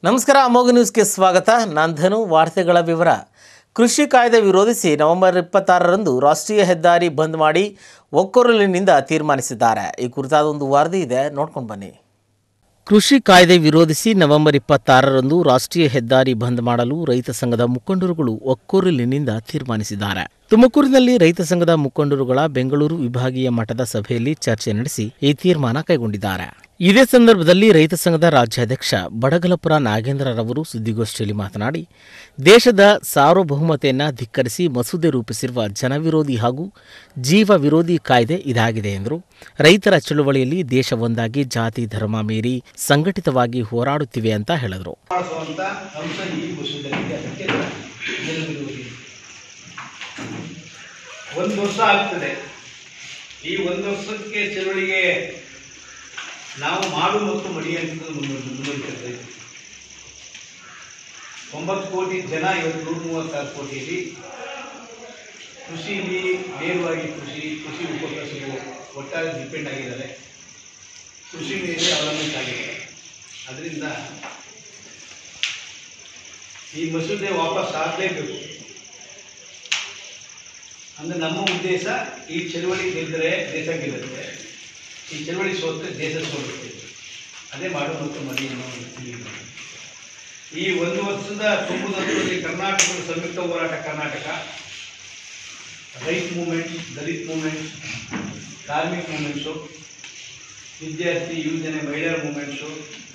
ನಮಸ್ಕಾರ ಅಮೋಘ ನ್ಯೂಸ್ಗೆ ಸ್ವಾಗತ ನಾನು ಧನು ವಾರ್ತೆಗಳ ವಿವರ ಕೃಷಿ ಕಾಯ್ದೆ ವಿರೋಧಿಸಿ ನವೆಂಬರ್ ಇಪ್ಪತ್ತಾರರಂದು ರಾಷ್ಟ್ರೀಯ ಹೆದ್ದಾರಿ ಬಂದ್ ಮಾಡಿ ಒಕ್ಕೊರಲಿನಿಂದ ತೀರ್ಮಾನಿಸಿದ್ದಾರೆ ಈ ಕುರಿತಾದ ಒಂದು ವರದಿ ಇದೆ ನೋಡ್ಕೊಂಡು ಬನ್ನಿ ಕೃಷಿ ಕಾಯ್ದೆ ವಿರೋಧಿಸಿ ನವೆಂಬರ್ ಇಪ್ಪತ್ತಾರರಂದು ರಾಷ್ಟ್ರೀಯ ಹೆದ್ದಾರಿ ಬಂದ್ ಮಾಡಲು ರೈತ ಸಂಘದ ಮುಖಂಡರುಗಳು ಒಕ್ಕೊರಲಿನಿಂದ ತೀರ್ಮಾನಿಸಿದ್ದಾರೆ ತುಮಕೂರಿನಲ್ಲಿ ರೈತ ಸಂಘದ ಮುಖಂಡರುಗಳ ಬೆಂಗಳೂರು ವಿಭಾಗೀಯ ಮಟ್ಟದ ಸಭೆಯಲ್ಲಿ ಚರ್ಚೆ ನಡೆಸಿ ಈ ತೀರ್ಮಾನ ಕೈಗೊಂಡಿದ್ದಾರೆ ಇದೇ ಸಂದರ್ಭದಲ್ಲಿ ರೈತ ಸಂಘದ ರಾಜ್ಯಾಧ್ಯಕ್ಷ ಬಡಗಲಪುರ ನಾಗೇಂದ್ರರವರು ಸುದ್ದಿಗೋಷ್ಠಿಯಲ್ಲಿ ಮಾತನಾಡಿ ದೇಶದ ಸಾರ್ವಭೌಮತೆಯನ್ನ ಧಿಕ್ಕರಿಸಿ ಮಸೂದೆ ರೂಪಿಸಿರುವ ಜನವಿರೋಧಿ ಹಾಗೂ ಜೀವ ವಿರೋಧಿ ಕಾಯ್ದೆ ಇದಾಗಿದೆ ಎಂದರು ರೈತರ ಚಳುವಳಿಯಲ್ಲಿ ದೇಶ ಒಂದಾಗಿ ಜಾತಿ ಧರ್ಮ ಮೀರಿ ಸಂಘಟಿತವಾಗಿ ಹೋರಾಡುತ್ತಿವೆ ಅಂತ ಹೇಳಿದರು ಮಾಡಿಸುವಂಥ ಅಂಶ ಈ ಮಸೂದೆಯಲ್ಲಿ ಅದಕ್ಕೆ ಜನವಿರೋಧಿ ಒಂದು ವರ್ಷ ಆಗ್ತದೆ ಈ ಒಂದು ವರ್ಷಕ್ಕೆ ಚಳುವಳಿಗೆ ನಾವು ಮಾಡು ಮತ್ತು ಮಡಿ ಅಂತ ಮುಂದುವರಿತದೆ ಒಂಬತ್ತು ಕೋಟಿ ಜನ ಇವತ್ತು ನೂರ ಮೂವತ್ತಾರು ಕೋಟಿಯಲ್ಲಿ ಕೃಷಿಲಿ ನೇರವಾಗಿ ಕೃಷಿ ಕೃಷಿ ಉಪಕಸಬು ಒಟ್ಟಾರೆ ಡಿಪೆಂಡ್ ಆಗಿದ್ದಾರೆ ಕೃಷಿ ಮೇಲೆ ಅವಲಂಬಿತ ಆಗಿದ್ದಾರೆ ಅದರಿಂದ ಈ ಮಸೂದೆ ವಾಪಸ್ ಆಗಲೇಬೇಕು ಅಂದ್ರೆ ನಮ್ಮ ಉದ್ದೇಶ ಈ ಚಳುವಳಿ ಗೆದ್ದರೆ ದೇಶ ಗೆಲ್ಲುತ್ತೆ ಈ ಚಳುವಳಿ ಸೋತ್ರೆ ದೇಶ ಸೋಲುತ್ತೆ ಅದೇ ಮಾಡು ಮತ್ತು ಮಡಿ ಅನ್ನೋ ತಿಳಿಯುತ್ತೆ. ಈ ಒಂದು ವರ್ಷದ ತುಂಬುದರಲ್ಲಿ ಕರ್ನಾಟಕದ ಸಂಯುಕ್ತ ಹೋರಾಟ Karnataka ryot movement Dalit movement ಕಾರ್ಮಿಕ್ ಮೂಮೆಂಟ್ಸು ವಿದ್ಯಾರ್ಥಿ ಯುವಜನೆ ಮಹಿಳೆಯರ ಮೂಮೆಂಟ್ಸು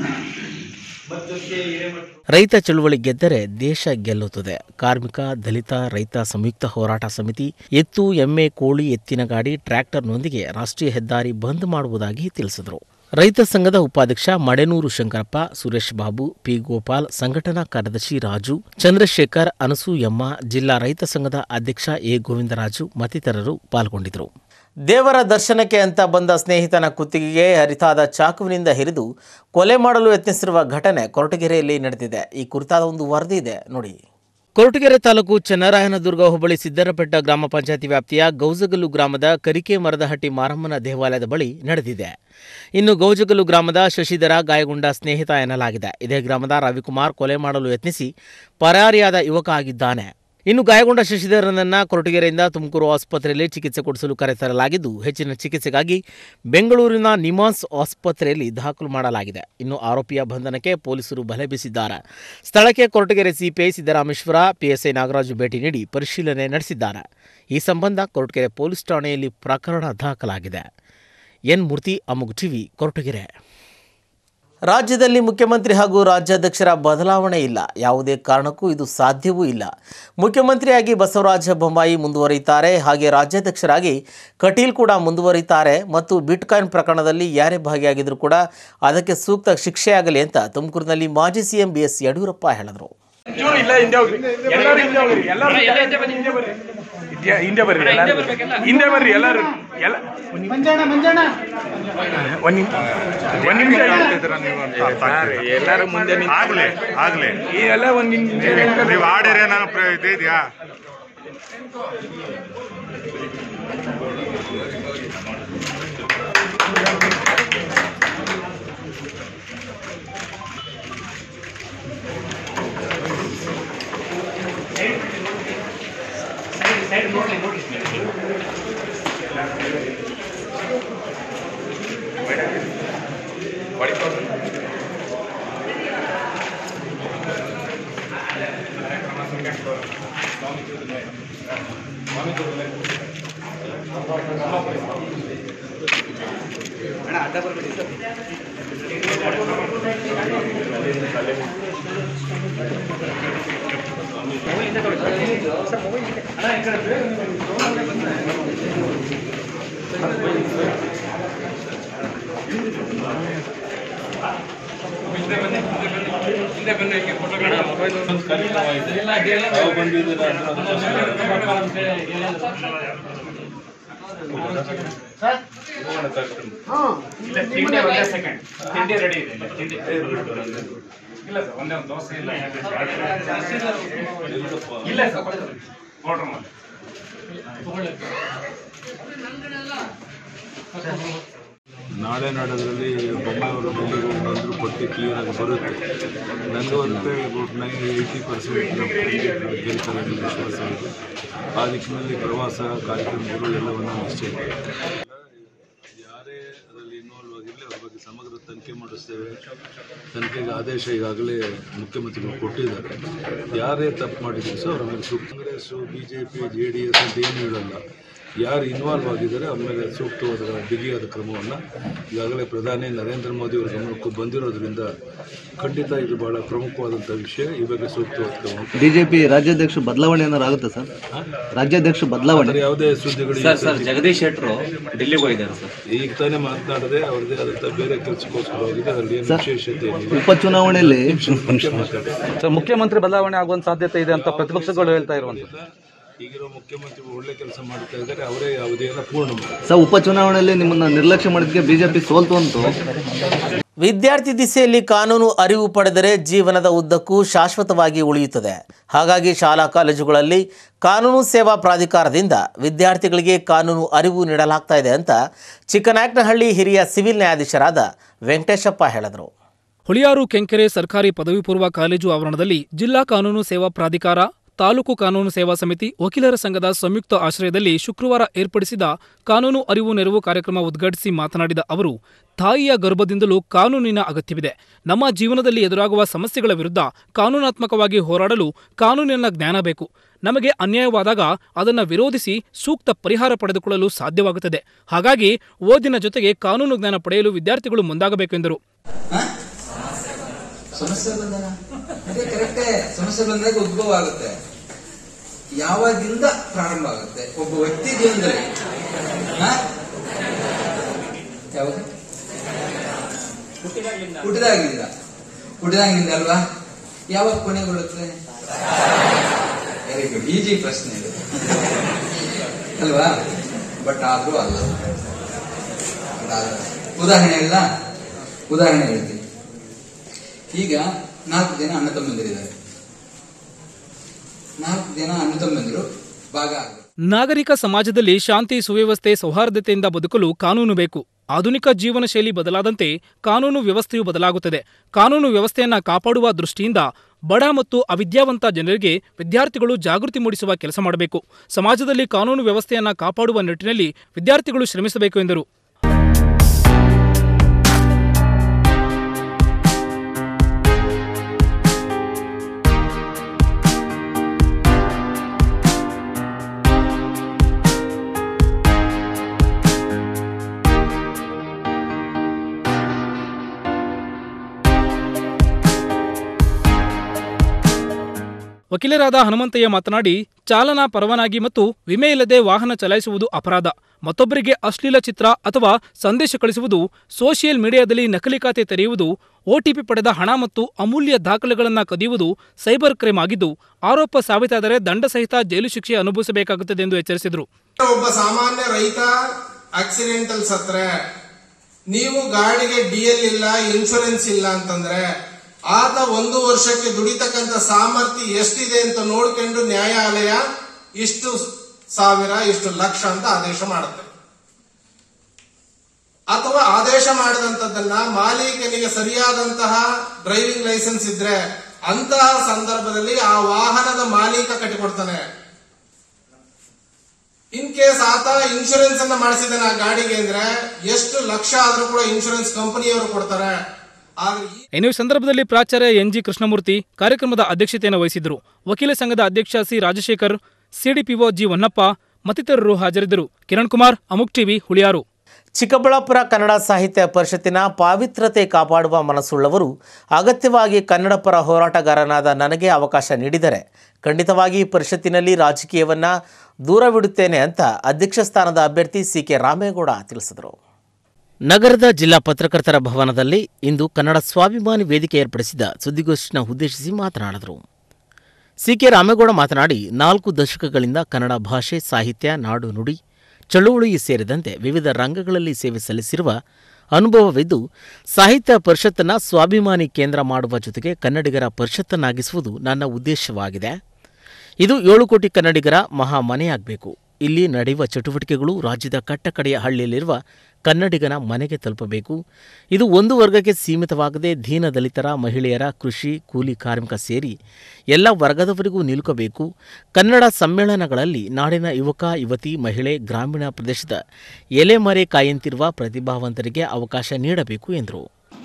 ಮತ್ತು ಹಿರೇಮಠ ರೈತ ಚಳುವಳಿ ಗೆದ್ದರೆ ದೇಶ ಗೆಲ್ಲುತ್ತದೆ ಕಾರ್ಮಿಕ ದಲಿತ ರೈತ ಸಂಯುಕ್ತ ಹೋರಾಟ ಸಮಿತಿ ಎತ್ತು ಎಮ್ಮೆ ಕೋಳಿ ಎತ್ತಿನ ಗಾಡಿ ಟ್ರ್ಯಾಕ್ಟರ್ನೊಂದಿಗೆ ರಾಷ್ಟ್ರೀಯ ಹೆದ್ದಾರಿ ಬಂದ್ ಮಾಡುವುದಾಗಿ ತಿಳಿಸಿದರು ರೈತ ಸಂಘದ ಉಪಾಧ್ಯಕ್ಷ ಮಡೆನೂರು ಶಂಕರಪ್ಪ ಸುರೇಶ್ ಬಾಬು ಪಿ ಗೋಪಾಲ್ ಸಂಘಟನಾ ಕಾರ್ಯದರ್ಶಿ ರಾಜು ಚಂದ್ರಶೇಖರ್ ಅನಸೂಯಮ್ಮ ಜಿಲ್ಲಾ ರೈತ ಸಂಘದ ಅಧ್ಯಕ್ಷ ಎ ಗೋವಿಂದರಾಜು ಮತ್ತಿತರರು ಪಾಲ್ಗೊಂಡಿದ್ದರು ದೇವರ ದರ್ಶನಕ್ಕೆ ಅಂತ ಬಂದ ಸ್ನೇಹಿತನ ಕುತ್ತಿಗೆಗೆ ಹರಿತಾದ ಚಾಕುವಿನಿಂದ ಹಿರಿದು ಕೊಲೆ ಮಾಡಲು ಯತ್ನಿಸಿರುವ ಘಟನೆ ಕೊರಟಗೆರೆಯಲ್ಲಿ ನಡೆದಿದೆ ಈ ಕುರಿತಾದ ಒಂದು ವರದಿ ಇದೆ ನೋಡಿ ಕೊರಟಗೆರೆ ತಾಲೂಕು ಚನ್ನರಾಯನದುರ್ಗ ಹೋಬಳಿ ಸಿದ್ದರಪೆಟ್ಟ ಗ್ರಾಮ ಪಂಚಾಯತಿ ವ್ಯಾಪ್ತಿಯ ಗೌಜಗಲ್ಲು ಗ್ರಾಮದ ಕರಿಕೆ ಮರದಹಟ್ಟಿ ಮಾರಮ್ಮನ ದೇವಾಲಯದ ಬಳಿ ನಡೆದಿದೆ ಇನ್ನು ಗೌಜಗಲ್ಲು ಗ್ರಾಮದ ಶಶಿಧರ ಗಾಯಗೊಂಡ ಸ್ನೇಹಿತ ಎನ್ನಲಾಗಿದೆ ಇದೇ ಗ್ರಾಮದ ರವಿಕುಮಾರ್ ಕೊಲೆ ಮಾಡಲು ಯತ್ನಿಸಿ ಪರಾರಿಯಾದ ಯುವಕ ಆಗಿದ್ದಾನೆ ಇನ್ನು ಗಾಯಗೊಂಡ ಶಶಿಧರನನ್ನ ಕೊರಟಗೆರೆಯಿಂದ ತುಮಕೂರು ಆಸ್ಪತ್ರೆಯಲ್ಲಿ ಚಿಕಿತ್ಸೆ ಕೊಡಿಸಲು ಕರೆತರಲಾಗಿದ್ದು ಹೆಚ್ಚಿನ ಚಿಕಿತ್ಸೆಗಾಗಿ ಬೆಂಗಳೂರಿನ ನಿಮಾನ್ಸ್ ಆಸ್ಪತ್ರೆಯಲ್ಲಿ ದಾಖಲು ಮಾಡಲಾಗಿದೆ ಇನ್ನು ಆರೋಪಿಯ ಬಂಧನಕ್ಕೆ ಪೊಲೀಸರು ಬಲೆ ಬೀಸಿದ್ದಾರೆ ಸ್ಥಳಕ್ಕೆ ಕೊರಟಗೆರೆ ಸಿಪಿಐ ಸಿದ್ದರಾಮೇಶ್ವರ ಪಿಎಸ್ಐ ನಾಗರಾಜು ಭೇಟಿ ನೀಡಿ ಪರಿಶೀಲನೆ ನಡೆಸಿದ್ದಾರೆ ಈ ಸಂಬಂಧ ಕೊರಟಗೆರೆ ಪೊಲೀಸ್ ಠಾಣೆಯಲ್ಲಿ ಪ್ರಕರಣ ದಾಖಲಾಗಿದೆ ಎನ್ ಮೂರ್ತಿ ಅಮುಗ್ ಟಿವಿ ಕೊರಟಗೆರೆ ರಾಜ್ಯದಲ್ಲಿ ಮುಖ್ಯಮಂತ್ರಿ ಹಾಗೂ ರಾಜ್ಯಾಧ್ಯಕ್ಷರ ಬದಲಾವಣೆ ಇಲ್ಲ ಯಾವುದೇ ಕಾರಣಕ್ಕೂ ಇದು ಸಾಧ್ಯವೂ ಇಲ್ಲ ಮುಖ್ಯಮಂತ್ರಿಯಾಗಿ ಬಸವರಾಜ ಬೊಮ್ಮಾಯಿ ಮುಂದುವರಿಯುತ್ತಾರೆ ಹಾಗೆ ರಾಜ್ಯಾಧ್ಯಕ್ಷರಾಗಿ ಕಟೀಲ್ ಕೂಡ ಮುಂದುವರಿಯುತ್ತಾರೆ ಮತ್ತು ಬಿಟ್ಕಾಯಿನ್ ಪ್ರಕರಣದಲ್ಲಿ ಯಾರೇ ಭಾಗಿಯಾಗಿದ್ದರೂ ಕೂಡ ಅದಕ್ಕೆ ಸೂಕ್ತ ಶಿಕ್ಷೆಯಾಗಲಿ ಅಂತ ತುಮಕೂರಿನಲ್ಲಿ ಮಾಜಿ ಸಿಎಂ ಬಿ ಎಸ್ ಯಡಿಯೂರಪ್ಪ ಹೇಳಿದರು ಚೂರು ಇಲ್ಲ ಹಿಂದೆ ಹೋಗ್ರಿ ಎಲ್ಲರೂ ಹಿಂದೆ ಹೋಗ್ರಿ ಎಲ್ಲರೂ ಹಿಂದೆ ಬರ್ರಿ ಇದ್ಯಾ- ಹಿಂದೆ ಬರ್ರಿ ಎಲ್ಲರೂ ಹಿಂದೆ ಬರ್ರಿ ಎಲ್ಲರೂ ಎಲ್ಲ ಒಂದ್ ನಿಮಿಷ ಒಂದ್ ನಿಮಿಷ ಎಲ್ಲರೂ ಮುಂದೆ ನಿಂತು- ಆಗ್ಲಿ ಆಗ್ಲಿ ಈ ಎಲ್ಲ ಒಂದ್ ನಿಮಿಷ ನೀವು ಆಡಿದ್ರೆ ನಾನು ಪ್ರ- ಇದು ಇದೆಯಾ ನಾಳೆ ನಾಡೋದ್ರಲ್ಲಿ ಬೊಮ್ಮಾಯಿಯವರು ಡೆಲ್ಲಿಗೆ ಹೋಗಿ ಬಂದರೂ ಪಟ್ಟಿ ಕ್ಲಿಯರಾಗಿ ಬರುತ್ತೆ ನನಗೂ ಅಂತ ನೈನ್ ಏಯ್ಟಿ ಪರ್ಸೆಂಟ್ ಗೆಲ್ತಾರೆ ಅನ್ನೋ ವಿಶ್ವಾಸ ಇದೆ ಆ ನಿಟ್ಟಿನಲ್ಲಿ ಪ್ರವಾಸ ಕಾರ್ಯಕ್ರಮಗಳು ಎಲ್ಲವನ್ನು ನಿಶ್ಚಯ ಯಾರೇ ಅದರಲ್ಲಿ ಇನ್ವಾಲ್ವ್ ಆಗಿರಲಿ ಅವ್ರ ಬಗ್ಗೆ ಸಮಗ್ರ ತನಿಖೆ ಮಾಡಿಸ್ತೇವೆ ತನಿಖೆಗೆ ಆದೇಶ ಈಗಾಗಲೇ ಮುಖ್ಯಮಂತ್ರಿಗಳು ಕೊಟ್ಟಿದ್ದಾರೆ ಯಾರೇ ತಪ್ಪು ಮಾಡಿದ್ರು ಸಹ ಅವ್ರ ಮೇಲೆ ಸೂಕ್ತ Congress B J P J D S ಅಂತ ಏನು ಹೇಳಲ್ಲ ಯಾರು ಇನ್ವಾಲ್ವ್ ಆಗಿದ್ದಾರೆ ಅವ್ರ ಮೇಲೆ ಸೂಕ್ತವಾದ ಬಿಗಿಯಾದ ಕ್ರಮವನ್ನು ಈಗಾಗಲೇ ಪ್ರಧಾನಿ ನರೇಂದ್ರ ಮೋದಿ ಅವರ ಗಮನಕ್ಕೂ ಬಂದಿರೋದ್ರಿಂದ ಖಂಡಿತ ಇದು ಬಹಳ ಪ್ರಮುಖವಾದಂಥ ವಿಷಯ ಈ ಬಗ್ಗೆ ಸೂಕ್ತವಾದ ಕ್ರಮ ಬಿಜೆಪಿ ರಾಜ್ಯಾಧ್ಯಕ್ಷ ಬದಲಾವಣೆ ಏನಾರು ಆಗುತ್ತೆ ಸರ್ ರಾಜ್ಯಾಧ್ಯಕ್ಷ ಬದಲಾವಣೆ ಆದರೆ ಯಾವುದೇ ಸುದ್ದಿಗಳು ಸರ್ ಸರ್ ಜಗದೀಶ್ ಶೆಟ್ಟರು ಡೆಲ್ಲಿಗೆ ಹೋಗಿದ್ದಾರೆ ಸರ್ ಈಗ ತಾನೇ ಮಾತನಾಡದೆ ಅವ್ರದ್ದೇ ಆದಂಥ ಬೇರೆ ಕೆಲಸಕ್ಕೋಸ್ಕರ ಹೋಗಿದೆ ಅದರಲ್ಲಿ ಏನು ವಿಶೇಷತೆ ಏನಿಲ್ಲ ಉಪಚುನಾವಣೆಯಲ್ಲಿ ಮುಖ್ಯ ಮಾತಾಡಿ ಸರ್ ಮುಖ್ಯಮಂತ್ರಿ ಬದಲಾವಣೆ ಆಗುವಂತ ಸಾಧ್ಯತೆ ಇದೆ ಅಂತ ಪ್ರತಿಪಕ್ಷಗಳು ಹೇಳ್ತಾ ಇರುವಂತದ್ದು ಈಗಿರೋ ಮುಖ್ಯಮಂತ್ರಿಗಳು ಒಳ್ಳೆ ಕೆಲಸ ಮಾಡ್ತಾ ಇದ್ದಾರೆ ಅವರೇ ಅವಧಿಯನ್ನು ಪೂರ್ಣ ಮಾಡ್ತಾರೆ ಸರ್ ಉಪಚುನಾವಣೆಯಲ್ಲಿ ನಿಮ್ಮನ್ನ ನಿರ್ಲಕ್ಷ್ಯ ಮಾಡಿದ್ದಕ್ಕೆ ಬಿಜೆಪಿ ಸೋಲ್ತು ಅಂತು ವಿದ್ಯಾರ್ಥಿ ದಿಸೆಯಲ್ಲಿ ಕಾನೂನು ಅರಿವು ಪಡೆದರೆ ಜೀವನದ ಉದ್ದಕ್ಕೂ ಶಾಶ್ವತವಾಗಿ ಉಳಿಯುತ್ತದೆ ಹಾಗಾಗಿ ಶಾಲಾ ಕಾಲೇಜುಗಳಲ್ಲಿ ಕಾನೂನು ಸೇವಾ ಪ್ರಾಧಿಕಾರದಿಂದ ವಿದ್ಯಾರ್ಥಿಗಳಿಗೆ ಕಾನೂನು ಅರಿವು ನೀಡಲಾಗ್ತಾ ಇದೆ ಅಂತ ಚಿಕ್ಕನಾಯಕನಹಳ್ಳಿ ಹಿರಿಯ ಸಿವಿಲ್ ನ್ಯಾಯಾಧೀಶರಾದ ವೆಂಕಟೇಶಪ್ಪ ಹೇಳಿದರು ಹುಳಿಯಾರು ಕೆಂಕೆರೆ ಸರ್ಕಾರಿ ಪದವಿ ಪೂರ್ವ ಕಾಲೇಜು ಆವರಣದಲ್ಲಿ ಜಿಲ್ಲಾ ಕಾನೂನು ಸೇವಾ ಪ್ರಾಧಿಕಾರ ತಾಲೂಕು ಕಾನೂನು ಸೇವಾ ಸಮಿತಿ ವಕೀಲರ ಸಂಘದ ಸಂಯುಕ್ತ ಆಶ್ರಯದಲ್ಲಿ ಶುಕ್ರವಾರ ಏರ್ಪಡಿಸಿದ ಕಾನೂನು ಅರಿವು ನೆರವು ಕಾರ್ಯಕ್ರಮ ಉದ್ಘಾಟಿಸಿ ಮಾತನಾಡಿದ ಅವರು ತಾಯಿಯ ಗರ್ಭದಿಂದಲೂ ಕಾನೂನಿನ ಅಗತ್ಯವಿದೆ ನಮ್ಮ ಜೀವನದಲ್ಲಿ ಎದುರಾಗುವ ಸಮಸ್ಯೆಗಳ ವಿರುದ್ಧ ಕಾನೂನಾತ್ಮಕವಾಗಿ ಹೋರಾಡಲು ಕಾನೂನಿನ ಜ್ಞಾನ ಬೇಕು ನಮಗೆ ಅನ್ಯಾಯವಾದಾಗ ಅದನ್ನು ವಿರೋಧಿಸಿ ಸೂಕ್ತ ಪರಿಹಾರ ಪಡೆದುಕೊಳ್ಳಲು ಸಾಧ್ಯವಾಗುತ್ತದೆ ಹಾಗಾಗಿ ಓದಿನ ಜೊತೆಗೆ ಕಾನೂನು ಜ್ಞಾನ ಪಡೆಯಲು ವಿದ್ಯಾರ್ಥಿಗಳು ಮುಂದಾಗಬೇಕೆಂದರು ಸಮಸ್ಯೆ ಬಂದಾಗ ಅದೇ ಕರೆಕ್ಟೇ ಸಮಸ್ಯೆ ಬಂದಾಗ ಉದ್ಭವ ಆಗುತ್ತೆ ಯಾವಾಗಿಂದ ಪ್ರಾರಂಭ ಆಗುತ್ತೆ ಒಬ್ಬ ವ್ಯಕ್ತಿ ಜೀವನದಲ್ಲಿ ಹ? ಯಾವಾಗ ಹುಟ್ಟಿದಾಗಿಂದ ಹುಟ್ಟಿದಾಗಿಂದ ಅಲ್ವಾ ಯಾವಾಗ ಕೊನೆಗೊಳ್ಳುತ್ತೆ ವೆರಿ ಗುಡ್ ಈಜಿ ಪ್ರಶ್ನೆ ಇದು ಅಲ್ವಾ ಬಟ್ ಆದ್ರೂ ಅಲ್ಲ ಅದಾಗಲ್ಲ. ಉದಾಹರಣೆ ಇಲ್ಲ ಉದಾಹರಣೆ ಹೇಳ್ತೀನಿ ಈಗ ನಾಲ್ಕು ಜನ ಅಣ್ಣ ತಮ್ಮಂದಿರಿದ್ದಾರೆ ನಾಲ್ಕು ಜನ ಅಣ್ಣ ತಮ್ಮಂದಿರು ಭಾಗ ಆಗ್ಬೇಕು ನಾಗರಿಕ ಸಮಾಜದಲ್ಲಿ ಶಾಂತಿ ಸುವ್ಯವಸ್ಥೆ ಸೌಹಾರ್ದತೆಯಿಂದ ಬದುಕಲು ಕಾನೂನು ಬೇಕು ಆಧುನಿಕ ಜೀವನ ಶೈಲಿ ಬದಲಾದಂತೆ ಕಾನೂನು ವ್ಯವಸ್ಥೆಯು ಬದಲಾಗುತ್ತದೆ ಕಾನೂನು ವ್ಯವಸ್ಥೆಯನ್ನ ಕಾಪಾಡುವ ದೃಷ್ಟಿಯಿಂದ ಬಡ ಮತ್ತು ಅವಿದ್ಯಾವಂತ ಜನರಿಗೆ ವಿದ್ಯಾರ್ಥಿಗಳು ಜಾಗೃತಿ ಮೂಡಿಸುವ ಕೆಲಸ ಮಾಡಬೇಕು ಸಮಾಜದಲ್ಲಿ ಕಾನೂನು ವ್ಯವಸ್ಥೆಯನ್ನ ಕಾಪಾಡುವ ನಿಟ್ಟಿನಲ್ಲಿ ವಿದ್ಯಾರ್ಥಿಗಳು ಶ್ರಮಿಸಬೇಕು ಎಂದರು ವಕೀಲರಾದ ಹನುಮಂತಯ್ಯ ಮಾತನಾಡಿ ಚಾಲನಾ ಪರವಾನಗಿ ಮತ್ತು ವಿಮೆ ಇಲ್ಲದೆ ವಾಹನ ಚಲಾಯಿಸುವುದು ಅಪರಾಧ ಮತ್ತೊಬ್ಬರಿಗೆ ಅಶ್ಲೀಲ ಚಿತ್ರ ಅಥವಾ ಸಂದೇಶ ಕಳಿಸುವುದು ಸೋಷಿಯಲ್ ಮೀಡಿಯಾದಲ್ಲಿ ನಕಲಿ ಖಾತೆ ತೆರೆಯುವುದು ಒಟಿಪಿ ಪಡೆದ ಹಣ ಮತ್ತು ಅಮೂಲ್ಯ ದಾಖಲೆಗಳನ್ನು ಕದಿಯುವುದು ಸೈಬರ್ ಕ್ರೈಮ್ ಆಗಿದ್ದು ಆರೋಪ ಸಾಬೀತಾದರೆ ದಂಡ ಸಹಿತ ಜೈಲು ಶಿಕ್ಷೆ ಅನುಭವಿಸಬೇಕಾಗುತ್ತದೆ ಎಂದು ಎಚ್ಚರಿಸಿದರು ಒಬ್ಬ ಸಾಮಾನ್ಯ ರೈತ ಆಕ್ಸಿಡೆಂಟ್ ಅಲ್ಲಿ ಸತ್ರೆ ನೀವು ಗಾಡಿಗೆ ಡಿ ಎಲ್ ಇಲ್ಲ ಇನ್ಶೂರೆನ್ಸ್ ಇಲ್ಲ ಅಂತಂದ್ರೆ ಆತ ಒಂದು ವರ್ಷಕ್ಕೆ ದುಡಿತಕ್ಕಂತ ಸಾಮರ್ಥ್ಯ ಎಷ್ಟಿದೆ ಅಂತ ನೋಡ್ಕೊಂಡು ನ್ಯಾಯಾಲಯ ಇಷ್ಟು ಸಾವಿರ ಇಷ್ಟು ಲಕ್ಷ ಅಂತ ಆದೇಶ ಮಾಡುತ್ತೆ ಅಥವಾ ಆದೇಶ ಮಾಡಿದಂತದ್ದನ್ನ ಮಾಲೀಕನಿಗೆ ಸರಿಯಾದಂತಹ ಡ್ರೈವಿಂಗ್ ಲೈಸೆನ್ಸ್ ಇದ್ರೆ ಅಂತಹ ಸಂದರ್ಭದಲ್ಲಿ ಆ ವಾಹನದ ಮಾಲೀಕ ಕಟ್ಟಿಕೊಡ್ತಾನೆ ಇನ್ ಕೇಸ್ ಆತ ಇನ್ಶೂರೆನ್ಸ್ ಅನ್ನ ಮಾಡಿಸಿದಾನೆ ಆ ಗಾಡಿಗೆ ಅಂದ್ರೆ ಎಷ್ಟು ಲಕ್ಷ ಆದ್ರೂ ಕೂಡ ಇನ್ಶೂರೆನ್ಸ್ ಕಂಪನಿಯವರು ಕೊಡ್ತಾರೆ ಆದ್ರೆ ಈ ಇನ್ನು ಈ ಸಂದರ್ಭದಲ್ಲಿ ಪ್ರಾಚಾರ್ಯ ಎನ್ಜಿ ಕೃಷ್ಣಮೂರ್ತಿ ಕಾರ್ಯಕ್ರಮದ ಅಧ್ಯಕ್ಷತೆಯನ್ನು ವಹಿಸಿದ್ದರು ವಕೀಲ ಸಂಘದ ಅಧ್ಯಕ್ಷ C Rajashekar CDPO G Honnappa ಮತ್ತಿತರರು ಹಾಜರಿದ್ದರು ಕಿರಣ್ ಕುಮಾರ್ ಅಮುಕ್ ಟಿವಿ ಹುಳಿಯಾರು ಚಿಕ್ಕಬಳ್ಳಾಪುರ ಕನ್ನಡ ಸಾಹಿತ್ಯ ಪರಿಷತ್ತಿನ ಪಾವಿತ್ರತೆ ಕಾಪಾಡುವ ಮನಸ್ಸುಳ್ಳವರು ಅಗತ್ಯವಾಗಿ ಕನ್ನಡ ಪರ ಹೋರಾಟಗಾರನಾದ ನನಗೆ ಅವಕಾಶ ನೀಡಿದರೆ ಖಂಡಿತವಾಗಿ ಈ ಪರಿಷತ್ತಿನಲ್ಲಿ ರಾಜಕೀಯವನ್ನು ದೂರವಿಡುತ್ತೇನೆ ಅಂತ ಅಧ್ಯಕ್ಷ ಸ್ಥಾನದ ಅಭ್ಯರ್ಥಿ ಸಿ ಕೆ ರಾಮೇಗೌಡ ತಿಳಿಸಿದರು ನಗರದ ಜಿಲ್ಲಾ ಪತ್ರಕರ್ತರ ಭವನದಲ್ಲಿ ಇಂದು ಕನ್ನಡ ಸ್ವಾಭಿಮಾನಿ ವೇದಿಕೆ ಏರ್ಪಡಿಸಿದ ಸುದ್ದಿಗೋಷ್ಠಿನ ಉದ್ದೇಶಿಸಿ ಮಾತನಾಡಿದರು ಸಿ ಕೆ ರಾಮೇಗೌಡ ಮಾತನಾಡಿ ನಾಲ್ಕು ದಶಕಗಳಿಂದ ಕನ್ನಡ ಭಾಷೆ ಸಾಹಿತ್ಯ ನಾಡು ನುಡಿ ಚಳುವಳಿ ಸೇರಿದಂತೆ ವಿವಿಧ ರಂಗಗಳಲ್ಲಿ ಸೇವೆ ಸಲ್ಲಿಸಿರುವ ಅನುಭವವಿದ್ದು ಸಾಹಿತ್ಯ ಪರಿಷತ್ತನ್ನು ಸ್ವಾಭಿಮಾನಿ ಕೇಂದ್ರ ಮಾಡುವ ಜೊತೆಗೆ ಕನ್ನಡಿಗರ ಪರಿಷತ್ತನ್ನಾಗಿಸುವುದು ನನ್ನ ಉದ್ದೇಶವಾಗಿದೆ ಇದು ಏಳು ಕೋಟಿ ಕನ್ನಡಿಗರ ಮಹಾ ಮನೆಯಾಗಬೇಕು ಇಲ್ಲಿ ನಡೆಯುವ ಚಟುವಟಿಕೆಗಳು ರಾಜ್ಯದ ಕಟ್ಟಕಡೆಯ ಹಳ್ಳಿಯಲ್ಲಿರುವ ಕನ್ನಡಿಗನ ಮನೆಗೆ ತಲುಪಬೇಕು ಇದು ಒಂದು ವರ್ಗಕ್ಕೆ ಸೀಮಿತವಾಗದೆ ದೀನ ದಲಿತರ ಮಹಿಳೆಯರ ಕೃಷಿ ಕೂಲಿ ಕಾರ್ಮಿಕ ಸೇರಿ ಎಲ್ಲ ವರ್ಗದವರಿಗೂ ನಿಲುಕಬೇಕು ಕನ್ನಡ ಸಮ್ಮೇಳನಗಳಲ್ಲಿ ನಾಡಿನ ಯುವಕ ಯುವತಿ ಮಹಿಳೆ ಗ್ರಾಮೀಣ ಪ್ರದೇಶದ ಎಲೆಮರೆ ಕಾಯಂತಿರುವ ಪ್ರತಿಭಾವಂತರಿಗೆ ಅವಕಾಶ ನೀಡಬೇಕು ಎಂದರು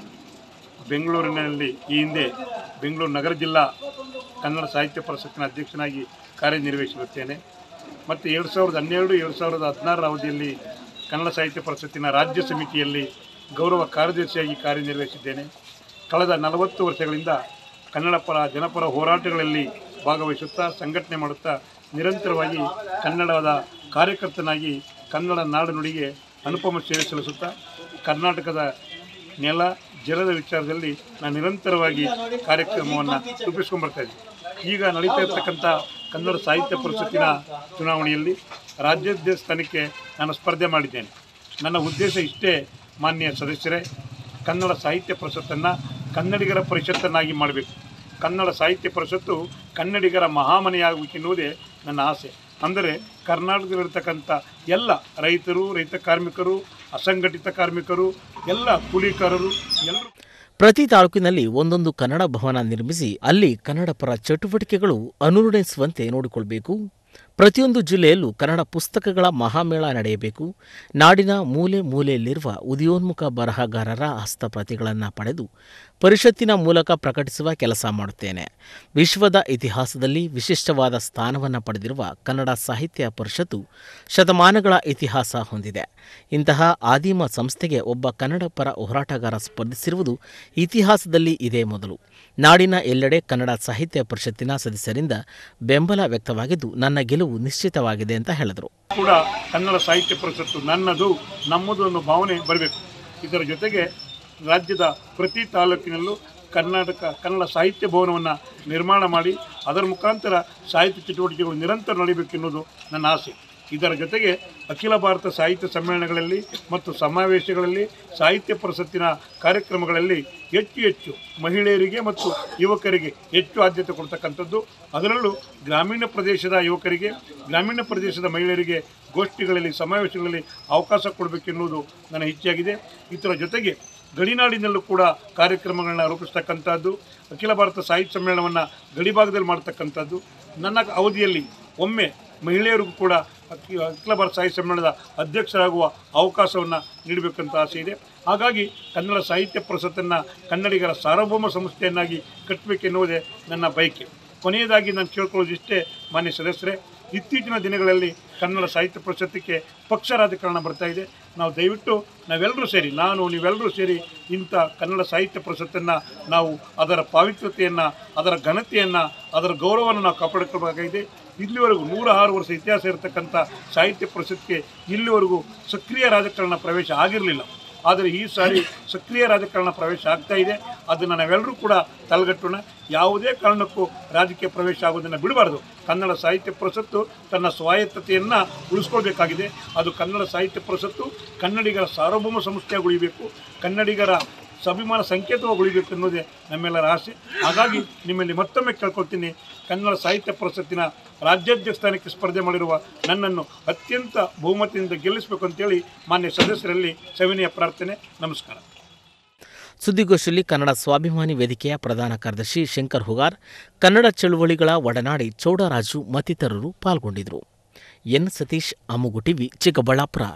ಬೆಂಗಳೂರಿನಲ್ಲಿ ಈ ಹಿಂದೆ ಬೆಂಗಳೂರು ನಗರ ಜಿಲ್ಲಾ ಕನ್ನಡ ಸಾಹಿತ್ಯ ಪರಿಷತ್ತಿನ ಅಧ್ಯಕ್ಷನಾಗಿ ಕಾರ್ಯನಿರ್ವಹಿಸಿರುತ್ತೇನೆ ಮತ್ತು ಎರಡು ಸಾವಿರದ ಹನ್ನೆರಡು ಎರಡು ಸಾವಿರದ ಹದಿನಾರರ ಅವಧಿಯಲ್ಲಿ ಕನ್ನಡ ಸಾಹಿತ್ಯ ಪರಿಷತ್ತಿನ ರಾಜ್ಯ ಸಮಿತಿಯಲ್ಲಿ ಗೌರವ ಕಾರ್ಯದರ್ಶಿಯಾಗಿ ಕಾರ್ಯನಿರ್ವಹಿಸಿದ್ದೇನೆ ಕಳೆದ ನಲವತ್ತು ವರ್ಷಗಳಿಂದ ಕನ್ನಡ ಪರ ಜನಪರ ಹೋರಾಟಗಳಲ್ಲಿ ಭಾಗವಹಿಸುತ್ತಾ ಸಂಘಟನೆ ಮಾಡುತ್ತಾ ನಿರಂತರವಾಗಿ ಕನ್ನಡದ ಕಾರ್ಯಕರ್ತನಾಗಿ ಕನ್ನಡ ನಾಡು ನುಡಿಗೆ ಅನುಪಮ ಸೇವೆ ಸಲ್ಲಿಸುತ್ತಾ ಕರ್ನಾಟಕದ ನೆಲ ಜಲದ ವಿಚಾರದಲ್ಲಿ ನಾನು ನಿರಂತರವಾಗಿ ಕಾರ್ಯಕ್ರಮವನ್ನು ರೂಪಿಸ್ಕೊಂಡ್ಬರ್ತಾ ಇದ್ದೀನಿ ಈಗ ನಡೀತಾ ಇರ್ತಕ್ಕಂಥ ಕನ್ನಡ ಸಾಹಿತ್ಯ ಪರಿಷತ್ತಿನ ಚುನಾವಣೆಯಲ್ಲಿ ರಾಜ್ಯಾಧ್ಯಕ್ಷ ಸ್ಥಾನಕ್ಕೆ ನಾನು ಸ್ಪರ್ಧೆ ಮಾಡಿದ್ದೇನೆ ನನ್ನ ಉದ್ದೇಶ ಇಷ್ಟೇ ಮಾನ್ಯ ಸದಸ್ಯರೇ ಕನ್ನಡ ಸಾಹಿತ್ಯ ಪರಿಷತ್ತನ್ನು ಕನ್ನಡಿಗರ ಪರಿಷತ್ತನ್ನಾಗಿ ಮಾಡಬೇಕು ಕನ್ನಡ ಸಾಹಿತ್ಯ ಪರಿಷತ್ತು ಕನ್ನಡಿಗರ ಮಹಾಮನೆಯಾಗಬೇಕೆನ್ನುವುದೇ ನನ್ನ ಆಸೆ ಅಂದರೆ ಕರ್ನಾಟಕದಲ್ಲಿರ್ತಕ್ಕಂಥ ಎಲ್ಲ ರೈತರು ರೈತ ಕಾರ್ಮಿಕರು ಅಸಂಘಟಿತ ಕಾರ್ಮಿಕರು ಎಲ್ಲ ಕೂಲಿಕಾರರು ಎಲ್ಲರೂ ಪ್ರತಿ ತಾಲೂಕಿನಲ್ಲಿ ಒಂದೊಂದು ಕನ್ನಡ ಭವನ ನಿರ್ಮಿಸಿ ಅಲ್ಲಿ ಕನ್ನಡ ಪರ ಚಟುವಟಿಕೆಗಳು ಅನುರುಣಿಸುವಂತೆ ನೋಡಿಕೊಳ್ಬೇಕು ಪ್ರತಿಯೊಂದು ಜಿಲ್ಲೆಯಲ್ಲೂ ಕನ್ನಡ ಪುಸ್ತಕಗಳ ಮಹಾಮೇಳ ನಡೆಯಬೇಕು ನಾಡಿನ ಮೂಲೆ ಮೂಲೆಯಲ್ಲಿರುವ ಉದಯೋನ್ಮುಖ ಬರಹಗಾರರ ಹಸ್ತಪ್ರತಿಗಳನ್ನು ಪಡೆದು ಪರಿಷತ್ತಿನ ಮೂಲಕ ಪ್ರಕಟಿಸುವ ಕೆಲಸ ಮಾಡುತ್ತೇನೆ ವಿಶ್ವದ ಇತಿಹಾಸದಲ್ಲಿ ವಿಶಿಷ್ಟವಾದ ಸ್ಥಾನವನ್ನು ಪಡೆದಿರುವ ಕನ್ನಡ ಸಾಹಿತ್ಯ ಪರಿಷತ್ತು ಶತಮಾನಗಳ ಇತಿಹಾಸ ಹೊಂದಿದೆ ಇಂತಹ ಆದಿಮ ಸಂಸ್ಥೆಗೆ ಒಬ್ಬ ಕನ್ನಡ ಪರ ಹೋರಾಟಗಾರ ಸ್ಪರ್ಧಿಸಿರುವುದು ಇತಿಹಾಸದಲ್ಲಿ ಇದೇ ಮೊದಲು ನಾಡಿನ ಎಲ್ಲೆಡೆ ಕನ್ನಡ ಸಾಹಿತ್ಯ ಪರಿಷತ್ತಿನ ಸದಸ್ಯರಿಂದ ಬೆಂಬಲ ವ್ಯಕ್ತವಾಗಿದ್ದು ನನ್ನ ಗೆಲುವು ನಿಶ್ಚಿತವಾಗಿದೆ ಅಂತ ಹೇಳಿದರು ಕೂಡ ಕನ್ನಡ ಸಾಹಿತ್ಯ ಪರಿಷತ್ತು ನನ್ನದು ನಮ್ಮದು ಅನ್ನೋ ಭಾವನೆ ಬರಬೇಕು ಇದರ ಜೊತೆಗೆ ರಾಜ್ಯದ ಪ್ರತಿ ತಾಲೂಕಿನಲ್ಲೂ ಕರ್ನಾಟಕ ಕನ್ನಡ ಸಾಹಿತ್ಯ ಭವನವನ್ನು ನಿರ್ಮಾಣ ಮಾಡಿ ಅದರ ಮುಖಾಂತರ ಸಾಹಿತ್ಯ ಚಟುವಟಿಕೆಗಳು ನಿರಂತರ ನಡೀಬೇಕೆನ್ನುವುದು ನನ್ನ ಆಸೆ ಇದರ ಜೊತೆಗೆ ಅಖಿಲ ಭಾರತ ಸಾಹಿತ್ಯ ಸಮ್ಮೇಳನಗಳಲ್ಲಿ ಮತ್ತು ಸಮಾವೇಶಗಳಲ್ಲಿ ಸಾಹಿತ್ಯ ಪರಿಷತ್ತಿನ ಕಾರ್ಯಕ್ರಮಗಳಲ್ಲಿ ಹೆಚ್ಚು ಹೆಚ್ಚು ಮಹಿಳೆಯರಿಗೆ ಮತ್ತು ಯುವಕರಿಗೆ ಹೆಚ್ಚು ಆದ್ಯತೆ ಕೊಡ್ತಕ್ಕಂಥದ್ದು ಅದರಲ್ಲೂ ಗ್ರಾಮೀಣ ಪ್ರದೇಶದ ಯುವಕರಿಗೆ ಗ್ರಾಮೀಣ ಪ್ರದೇಶದ ಮಹಿಳೆಯರಿಗೆ ಗೋಷ್ಠಿಗಳಲ್ಲಿ ಸಮಾವೇಶಗಳಲ್ಲಿ ಅವಕಾಶ ಕೊಡಬೇಕೆನ್ನುವುದು ನನ್ನ ಇಚ್ಛೆಯಾಗಿದೆ ಇದರ ಜೊತೆಗೆ ಗಡಿನಾಡಿನಲ್ಲೂ ಕೂಡ ಕಾರ್ಯಕ್ರಮಗಳನ್ನ ರೂಪಿಸ್ತಕ್ಕಂಥದ್ದು ಅಖಿಲ ಭಾರತ ಸಾಹಿತ್ಯ ಸಮ್ಮೇಳನವನ್ನು ಗಡಿಭಾಗದಲ್ಲಿ ಮಾಡ್ತಕ್ಕಂಥದ್ದು ನನ್ನ ಅವಧಿಯಲ್ಲಿ ಒಮ್ಮೆ ಮಹಿಳೆಯರಿಗೂ ಕೂಡ ಅಖಿ ಅಖಿಲ ಭಾರತ ಸಾಹಿತ್ಯ ಸಮ್ಮೇಳನದ ಅಧ್ಯಕ್ಷರಾಗುವ ಅವಕಾಶವನ್ನು ನೀಡಬೇಕಂತ ಆಸೆ ಇದೆ ಹಾಗಾಗಿ ಕನ್ನಡ ಸಾಹಿತ್ಯ ಪರಿಷತ್ತನ್ನು ಕನ್ನಡಿಗರ ಸಾರ್ವಭೌಮ ಸಂಸ್ಥೆಯನ್ನಾಗಿ ಕಟ್ಟಬೇಕೆನ್ನುವುದೇ ನನ್ನ ಬಯಕೆ ಕೊನೆಯದಾಗಿ ನಾನು ಕೇಳ್ಕೊಳ್ಳೋದಿಷ್ಟೇ ಮಾನ್ಯ ಸದಸ್ಯರೇ ಇತ್ತೀಚಿನ ದಿನಗಳಲ್ಲಿ ಕನ್ನಡ ಸಾಹಿತ್ಯ ಪರಿಷತ್ತಕ್ಕೆ ಪಕ್ಷ ರಾಜಕಾರಣ ಬರ್ತಾ ಇದೆ ನಾವು ದಯವಿಟ್ಟು ನಾವೆಲ್ಲರೂ ಸೇರಿ ನಾನು ನೀವೆಲ್ಲರೂ ಸೇರಿ ಇಂಥ ಕನ್ನಡ ಸಾಹಿತ್ಯ ಪರಿಷತ್ತನ್ನು ನಾವು ಅದರ ಪಾವಿತ್ರ್ಯತೆಯನ್ನು ಅದರ ಘನತೆಯನ್ನು ಅದರ ಗೌರವವನ್ನು ನಾವು ಕಾಪಾಡಿಕೊಳ್ಳಬೇಕಾಗಿದೆ ಇಲ್ಲಿವರೆಗೂ ನೂರ ಆರು ವರ್ಷ ಇತಿಹಾಸ ಇರತಕ್ಕಂಥ ಸಾಹಿತ್ಯ ಪರಿಷತ್ಗೆ ಇಲ್ಲಿವರೆಗೂ ಸಕ್ರಿಯ ರಾಜಕಾರಣ ಪ್ರವೇಶ ಆಗಿರಲಿಲ್ಲ ಆದರೆ ಈ ಸಾರಿ ಸಕ್ರಿಯ ರಾಜಕಾರಣ ಪ್ರವೇಶ ಆಗ್ತಾ ಇದೆ ಅದನ್ನು ನಾವೆಲ್ಲರೂ ಕೂಡ ತಲೆಗಟ್ಟೋಣ ಯಾವುದೇ ಕಾರಣಕ್ಕೂ ರಾಜಕೀಯ ಪ್ರವೇಶ ಆಗೋದನ್ನು ಬಿಡಬಾರ್ದು ಕನ್ನಡ ಸಾಹಿತ್ಯ ಪರಿಷತ್ತು ತನ್ನ ಸ್ವಾಯತ್ತತೆಯನ್ನು ಉಳಿಸ್ಕೊಳ್ಬೇಕಾಗಿದೆ ಅದು ಕನ್ನಡ ಸಾಹಿತ್ಯ ಪರಿಷತ್ತು ಕನ್ನಡಿಗರ ಸಾರ್ವಭೌಮ ಸಂಸ್ಥೆಯಾಗಿ ಉಳಿಬೇಕು ಕನ್ನಡಿಗರ ಸ್ವಾಭಿಮಾನ ಸಂಕೇತವಾಗಿ ಉಳಿಬೇಕು ಅನ್ನೋದೇ ನಮ್ಮೆಲ್ಲರ ಆಸೆ ಹಾಗಾಗಿ ನಿಮ್ಮಲ್ಲಿ ಮತ್ತೊಮ್ಮೆ ಕೇಳ್ಕೊಳ್ತೀನಿ ಕನ್ನಡ ಸಾಹಿತ್ಯ ಪರಿಷತ್ತಿನ ರಾಜ್ಯಾಧ್ಯಕ್ಷ ಸ್ಥಾನಕ್ಕೆ ಸ್ಪರ್ಧೆ ಮಾಡಿರುವ ನನ್ನನ್ನು ಅತ್ಯಂತ ಬಹುಮತದಿಂದ ಗೆಲ್ಲಿಸಬೇಕು ಅಂತೇಳಿ ಮಾನ್ಯ ಸದಸ್ಯರಲ್ಲಿ ಸವಿನಯ ಪ್ರಾರ್ಥನೆ ನಮಸ್ಕಾರ ಸುದ್ದಿಗೋಷ್ಠಿಯಲ್ಲಿ ಕನ್ನಡ ಸ್ವಾಭಿಮಾನಿ ವೇದಿಕೆಯ ಪ್ರಧಾನ ಕಾರ್ಯದರ್ಶಿ ಶಂಕರ್ ಹುಗಾರ್ ಕನ್ನಡ ಚಳುವಳಿಗಳ ಒಡನಾಡಿ ಚೌಡರಾಜು ಮತ್ತಿತರರು ಪಾಲ್ಗೊಂಡಿದ್ದರು ಎನ್ ಸತೀಶ್ ಅಮ್ಮುಗು ಟಿವಿ ಚಿಕ್ಕಬಳ್ಳಾಪುರ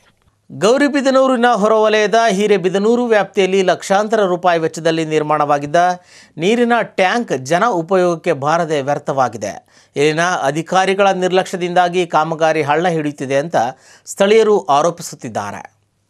ಗೌರಿಬಿದನೂರಿನ ಹೊರವಲಯದ ಹಿರೇಬಿದನೂರು ವ್ಯಾಪ್ತಿಯಲ್ಲಿ ಲಕ್ಷಾಂತರ ರೂಪಾಯಿ ವೆಚ್ಚದಲ್ಲಿ ನಿರ್ಮಾಣವಾಗಿದ್ದ ನೀರಿನ ಟ್ಯಾಂಕ್ ಜನ ಉಪಯೋಗಕ್ಕೆ ಬಾರದೆ ವ್ಯರ್ಥವಾಗಿದೆ ಇಲ್ಲಿನ ಅಧಿಕಾರಿಗಳ ನಿರ್ಲಕ್ಷ್ಯದಿಂದಾಗಿ ಕಾಮಗಾರಿ ಹಳ್ಳ ಹಿಡಿಯುತ್ತಿದೆ ಅಂತ ಸ್ಥಳೀಯರು ಆರೋಪಿಸುತ್ತಿದ್ದಾರೆ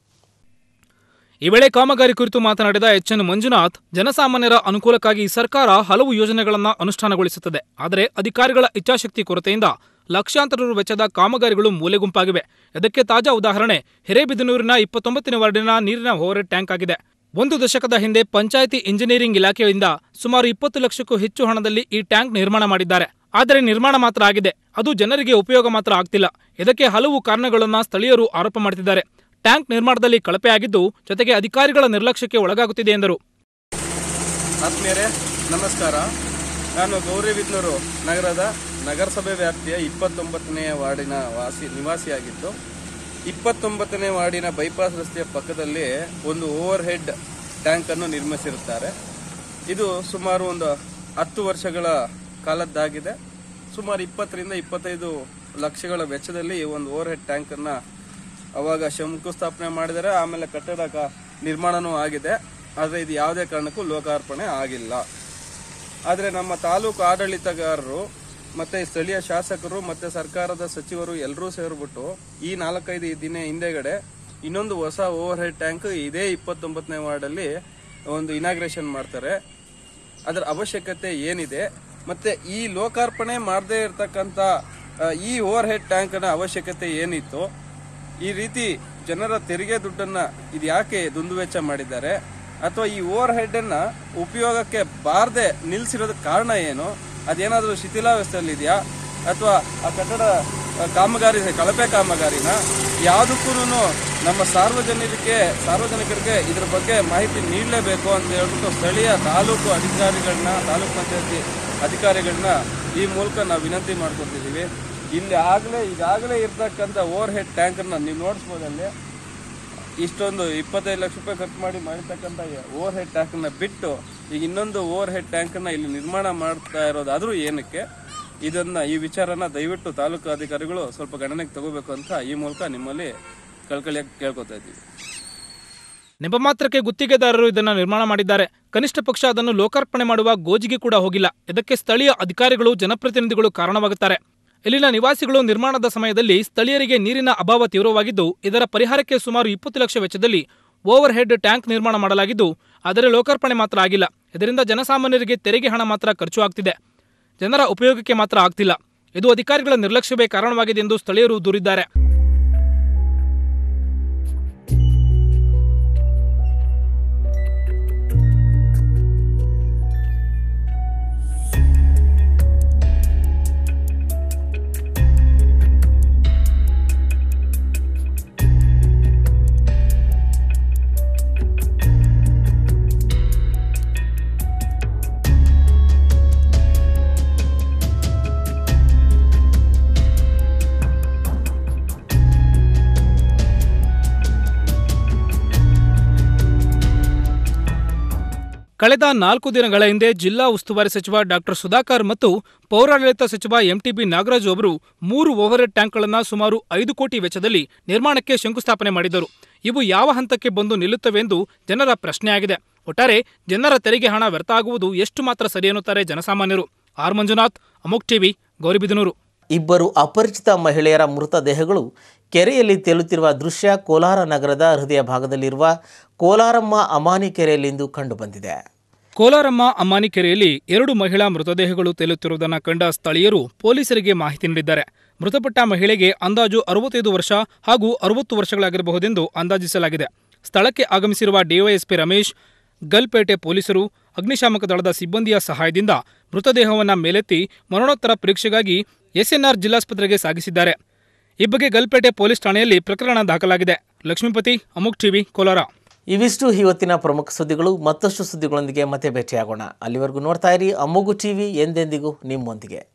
ಈ ವೇಳೆ ಕಾಮಗಾರಿ ಕುರಿತು ಮಾತನಾಡಿದ ಎಚ್ ಎನ್ ಮಂಜುನಾಥ್ ಜನಸಾಮಾನ್ಯರ ಅನುಕೂಲಕ್ಕಾಗಿ ಸರ್ಕಾರ ಹಲವು ಯೋಜನೆಗಳನ್ನು ಅನುಷ್ಠಾನಗೊಳಿಸುತ್ತದೆ ಆದರೆ ಅಧಿಕಾರಿಗಳ ಇಚ್ಛಾಶಕ್ತಿ ಕೊರತೆಯಿಂದ ಲಕ್ಷಾಂತರ ರು ವೆಚ್ಚದ ಕಾಮಗಾರಿಗಳು ಮೂಲೆಗುಂಪಾಗಿವೆ ಇದಕ್ಕೆ ತಾಜಾ ಉದಾಹರಣೆ ಹಿರೇಬಿದನೂರಿನ ಇಪ್ಪತ್ತೊಂಬತ್ತನೇ ವಾರ್ಡಿನ ನೀರಿನ ಓವರ್ ಟ್ಯಾಂಕ್ ಆಗಿದೆ ಒಂದು ದಶಕದ ಹಿಂದೆ ಪಂಚಾಯಿತಿ ಇಂಜಿನಿಯರಿಂಗ್ ಇಲಾಖೆಯಿಂದ ಸುಮಾರು ಇಪ್ಪತ್ತು ಲಕ್ಷಕ್ಕೂ ಹೆಚ್ಚು ಹಣದಲ್ಲಿ ಈ ಟ್ಯಾಂಕ್ ನಿರ್ಮಾಣ ಮಾಡಿದ್ದಾರೆ ಆದರೆ ನಿರ್ಮಾಣ ಮಾತ್ರ ಆಗಿದೆ ಅದು ಜನರಿಗೆ ಉಪಯೋಗ ಮಾತ್ರ ಆಗ್ತಿಲ್ಲ ಇದಕ್ಕೆ ಹಲವು ಕಾರಣಗಳನ್ನು ಸ್ಥಳೀಯರು ಆರೋಪ ಮಾಡುತ್ತಿದ್ದಾರೆ ಟ್ಯಾಂಕ್ ನಿರ್ಮಾಣದಲ್ಲಿ ಕಳಪೆ ಆಗಿದ್ದು ಜೊತೆಗೆ ಅಧಿಕಾರಿಗಳ ನಿರ್ಲಕ್ಷ್ಯಕ್ಕೆ ಒಳಗಾಗುತ್ತಿದೆ ಎಂದರು ಆತ್ಮೀಯರೇ ನಮಸ್ಕಾರ ನಾನು ಗೌರಿಬಿದ್ನೂರು ನಗರದ ನಗರಸಭೆ ವ್ಯಾಪ್ತಿಯ ಇಪ್ಪತ್ತೊಂಬತ್ತನೇ ವಾರ್ಡಿನ ವಾಸಿ ನಿವಾಸಿಯಾಗಿದ್ದು ಇಪ್ಪತ್ತೊಂಬತ್ತನೇ ವಾರ್ಡಿನ ಬೈಪಾಸ್ ರಸ್ತೆಯ ಪಕ್ಕದಲ್ಲಿ ಒಂದು ಓವರ್ ಹೆಡ್ ಟ್ಯಾಂಕನ್ನು ನಿರ್ಮಿಸಿರುತ್ತಾರೆ ಇದು ಸುಮಾರು ಒಂದು ಹತ್ತು ವರ್ಷಗಳ ಕಾಲದ್ದಾಗಿದೆ ಸುಮಾರು ಇಪ್ಪತ್ತರಿಂದ ಇಪ್ಪತ್ತೈದು ಲಕ್ಷಗಳ ವೆಚ್ಚದಲ್ಲಿ ಈ ಒಂದು ಓವರ್ ಹೆಡ್ ಟ್ಯಾಂಕನ್ನು ಅವಾಗ ಶಂಕುಸ್ಥಾಪನೆ ಮಾಡಿದರೆ ಆಮೇಲೆ ಕಟ್ಟಡ ಕ- ನಿರ್ಮಾಣನೂ ಆಗಿದೆ ಆದರೆ ಇದು ಯಾವುದೇ ಕಾರಣಕ್ಕೂ ಲೋಕಾರ್ಪಣೆ ಆಗಿಲ್ಲ ಆದರೆ ನಮ್ಮ ತಾಲೂಕು ಆಡಳಿತಗಾರರು ಮತ್ತು ಸ್ಥಳೀಯ ಶಾಸಕರು ಮತ್ತು ಸರ್ಕಾರದ ಸಚಿವರು ಎಲ್ಲರೂ ಸೇರಿಬಿಟ್ಟು ಈ ನಾಲ್ಕೈದು ದಿನ ಹಿಂದೆಗಡೆ ಇನ್ನೊಂದು ಹೊಸ ಓವರ್ ಹೆಡ್ ಟ್ಯಾಂಕ್ ಇದೇ ಇಪ್ಪತ್ತೊಂಬತ್ತನೇ ವಾರ್ಡಲ್ಲಿ ಒಂದು ಇನಾಗ್ರೇಷನ್ ಮಾಡ್ತಾರೆ ಅದರ ಅವಶ್ಯಕತೆ ಏನಿದೆ ಮತ್ತು ಈ ಲೋಕಾರ್ಪಣೆ ಮಾಡದೇ ಇರತಕ್ಕಂಥ ಆ, ಈ ಓವರ್ ಹೆಡ್ ಟ್ಯಾಂಕ್ನ ಅವಶ್ಯಕತೆ ಏನಿತ್ತು ಈ ರೀತಿ ಜನರ ತೆರಿಗೆ ದುಡ್ಡನ್ನು ಇದು ಯಾಕೆ ದುಂದುವೆಚ್ಚ ಮಾಡಿದ್ದಾರೆ ಅಥವಾ ಈ ಓವರ್ ಹೆಡ್ಡನ್ನು ಉಪಯೋಗಕ್ಕೆ ಬಾರದೆ ನಿಲ್ಲಿಸಿರೋದಕ್ಕೆ ಕಾರಣ ಏನು ಅದೇನಾದರೂ ಶಿಥಿಲಾವಸ್ಥೆಯಲ್ಲಿ ಇದೆಯಾ ಅಥವಾ ಆ ಕಟ್ಟಡ ಆ, ಕಾಮಗಾರಿ ಕಳಪೆ ಕಾಮಗಾರಿನ ಯಾವುದಕ್ಕೂ ನಮ್ಮ ಸಾರ್ವಜನಿಕರಿಗೆ ಸಾರ್ವಜನಿಕರಿಗೆ ಇದ್ರ ಬಗ್ಗೆ ಮಾಹಿತಿ ನೀಡಲೇಬೇಕು ಅಂತ ಹೇಳ್ಬಿಟ್ಟು ಸ್ಥಳೀಯ ತಾಲೂಕು ಅಧಿಕಾರಿಗಳನ್ನ ತಾಲೂಕು ಪಂಚಾಯತಿ ಅಧಿಕಾರಿಗಳನ್ನ ಈ ಮೂಲಕ ನಾವು ವಿನಂತಿ ಮಾಡ್ಕೊತಿದ್ದೀವಿ ಇಲ್ಲಿ ಆಗಲೇ ಈಗಾಗಲೇ ಇರ್ತಕ್ಕಂಥ ಓವರ್ ಹೆಡ್ ಟ್ಯಾಂಕನ್ನು ನೀವು ನೋಡಿಸ್ಬೋದಲ್ಲಿ ಇಷ್ಟೊಂದು ಇಪ್ಪತ್ತೈದು ಲಕ್ಷ ರೂಪಾಯಿ ಖರ್ಚು ಮಾಡಿ ಮಾಡಿರ್ತಕ್ಕಂಥ ಓವರ್ ಹೆಡ್ ಟ್ಯಾಂಕನ್ನ ಬಿಟ್ಟು ಈಗ ಇನ್ನೊಂದು ಓವರ್ ಹೆಡ್ ಟ್ಯಾಂಕನ್ನು ಇಲ್ಲಿ ನಿರ್ಮಾಣ ಮಾಡ್ತಾ ಇರೋದಾದರೂ ಏನಕ್ಕೆ ಇದನ್ನ ಈ ವಿಚಾರನ ದಯವಿಟ್ಟು ತಾಲೂಕು ಅಧಿಕಾರಿಗಳು ಸ್ವಲ್ಪ ಗಣನೆಗೆ ತಗೋಬೇಕು ಅಂತ ಈ ಮೂಲಕ ನಿಮ್ಮಲ್ಲಿ ಕಳ್ಕಳಿಯಾಗಿ ಕೇಳ್ಕೊತಾ ಇದ್ದೀವಿ ನೆಪ ಮಾತ್ರಕ್ಕೆ ಗುತ್ತಿಗೆದಾರರು ಇದನ್ನು ನಿರ್ಮಾಣ ಮಾಡಿದ್ದಾರೆ ಕನಿಷ್ಠ ಪಕ್ಷ ಅದನ್ನು ಲೋಕಾರ್ಪಣೆ ಮಾಡುವ ಗೋಜಿಗೆ ಕೂಡ ಹೋಗಿಲ್ಲ ಇದಕ್ಕೆ ಸ್ಥಳೀಯ ಅಧಿಕಾರಿಗಳು ಜನಪ್ರತಿನಿಧಿಗಳು ಕಾರಣವಾಗುತ್ತಾರೆ ಇಲ್ಲಿನ ನಿವಾಸಿಗಳು ನಿರ್ಮಾಣದ ಸಮಯದಲ್ಲಿ ಸ್ಥಳೀಯರಿಗೆ ನೀರಿನ ಅಭಾವ ತೀವ್ರವಾಗಿದ್ದು ಇದರ ಪರಿಹಾರಕ್ಕೆ ಸುಮಾರು ಇಪ್ಪತ್ತು ಲಕ್ಷ ವೆಚ್ಚದಲ್ಲಿ ಓವರ್ ಹೆಡ್ ಟ್ಯಾಂಕ್ ನಿರ್ಮಾಣ ಮಾಡಲಾಗಿದ್ದು ಆದರೆ ಲೋಕಾರ್ಪಣೆ ಮಾತ್ರ ಆಗಿಲ್ಲ ಇದರಿಂದ ಜನಸಾಮಾನ್ಯರಿಗೆ ತೆರಿಗೆ ಹಣ ಮಾತ್ರ ಖರ್ಚು ಆಗ್ತಿದೆ ಜನರ ಉಪಯೋಗಕ್ಕೆ ಮಾತ್ರ ಆಗ್ತಿಲ್ಲ ಇದು ಅಧಿಕಾರಿಗಳ ನಿರ್ಲಕ್ಷ್ಯವೇ ಕಾರಣವಾಗಿದೆ ಎಂದು ಸ್ಥಳೀಯರು ದೂರಿದ್ದಾರೆ ಕಳೆದ ನಾಲ್ಕು ದಿನಗಳ ಹಿಂದೆ ಜಿಲ್ಲಾ ಉಸ್ತುವಾರಿ ಸಚಿವ ಡಾಕ್ಟರ್ ಸುಧಾಕರ್ ಮತ್ತು ಪೌರಾಡಳಿತ ಸಚಿವ ಎಂಟಿಬಿ ನಾಗರಾಜು ಅವರು ಮೂರು ಓವರ್ಹೆಡ್ ಟ್ಯಾಂಕ್ಗಳನ್ನು ಸುಮಾರು ಐದು ಕೋಟಿ ವೆಚ್ಚದಲ್ಲಿ ನಿರ್ಮಾಣಕ್ಕೆ ಶಂಕುಸ್ಥಾಪನೆ ಮಾಡಿದರು ಇವು ಯಾವ ಹಂತಕ್ಕೆ ಬಂದು ನಿಲ್ಲುತ್ತವೆ ಎಂದು ಜನರ ಪ್ರಶ್ನೆಯಾಗಿದೆ ಒಟ್ಟಾರೆ ಜನರ ತೆರಿಗೆ ಹಣ ವ್ಯರ್ಥ ಆಗುವುದು ಎಷ್ಟು ಮಾತ್ರ ಸರಿ ಎನ್ನುತ್ತಾರೆ ಜನಸಾಮಾನ್ಯರು ಆರ್ ಮಂಜುನಾಥ್ ಅಮೋಕ್ ಟಿವಿ ಗೌರಿಬಿದನೂರು ಇಬ್ಬರು ಅಪರಿಚಿತ ಮಹಿಳೆಯರ ಮೃತದೇಹಗಳು ಕೆರೆಯಲ್ಲಿ ತೇಲುತ್ತಿರುವ ದೃಶ್ಯ ಕೋಲಾರ ನಗರದ ಹೃದಯ ಭಾಗದಲ್ಲಿರುವ ಕೋಲಾರಮ್ಮ ಅಮಾನಿ ಕೆರೆಯಲ್ಲಿಂದು ಕಂಡುಬಂದಿದೆ ಕೋಲಾರಮ್ಮ ಅಮ್ಮಾನಿ ಕೆರೆಯಲ್ಲಿ ಎರಡು ಮಹಿಳಾ ಮೃತದೇಹಗಳು ತೇಲುತ್ತಿರುವುದನ್ನು ಕಂಡ ಸ್ಥಳೀಯರು ಪೊಲೀಸರಿಗೆ ಮಾಹಿತಿ ನೀಡಿದ್ದಾರೆ ಮೃತಪಟ್ಟ ಮಹಿಳೆಗೆ ಅಂದಾಜು ಅರವತ್ತೈದು ವರ್ಷ ಹಾಗೂ ಅರವತ್ತು ವರ್ಷಗಳಾಗಿರಬಹುದೆಂದು ಅಂದಾಜಿಸಲಾಗಿದೆ ಸ್ಥಳಕ್ಕೆ ಆಗಮಿಸಿರುವ ಡಿವೈಎಸ್ಪಿ ರಮೇಶ್ ಗಲ್ಪೇಟೆ ಪೊಲೀಸರು ಅಗ್ನಿಶಾಮಕ ದಳದ ಸಿಬ್ಬಂದಿಯ ಸಹಾಯದಿಂದ ಮೃತದೇಹವನ್ನು ಮೇಲೆತ್ತಿ ಮರಣೋತ್ತರ ಪರೀಕ್ಷೆಗಾಗಿ ಎಸ್ಎನ್ಆರ್ ಜಿಲ್ಲಾಸ್ಪತ್ರೆಗೆ ಸಾಗಿಸಿದ್ದಾರೆ ಈ ಬಗ್ಗೆ ಗಲ್ಪೇಟೆ ಪೊಲೀಸ್ ಠಾಣೆಯಲ್ಲಿ ಪ್ರಕರಣ ದಾಖಲಾಗಿದೆ ಲಕ್ಷ್ಮೀಪತಿ ಅಮುಕ್ ಟಿವಿ ಕೋಲಾರ ಇವಿಷ್ಟು ಇವತ್ತಿನ ಪ್ರಮುಖ ಸುದ್ದಿಗಳು ಮತ್ತಷ್ಟು ಸುದ್ದಿಗಳೊಂದಿಗೆ ಮತ್ತೆ ಭೇಟಿಯಾಗೋಣ ಅಲ್ಲಿವರೆಗೂ ನೋಡ್ತಾ ಇರಿ ಅಮ್ಮಗು ಟಿವಿ ಎಂದೆಂದಿಗೂ ನಿಮ್ಮೊಂದಿಗೆ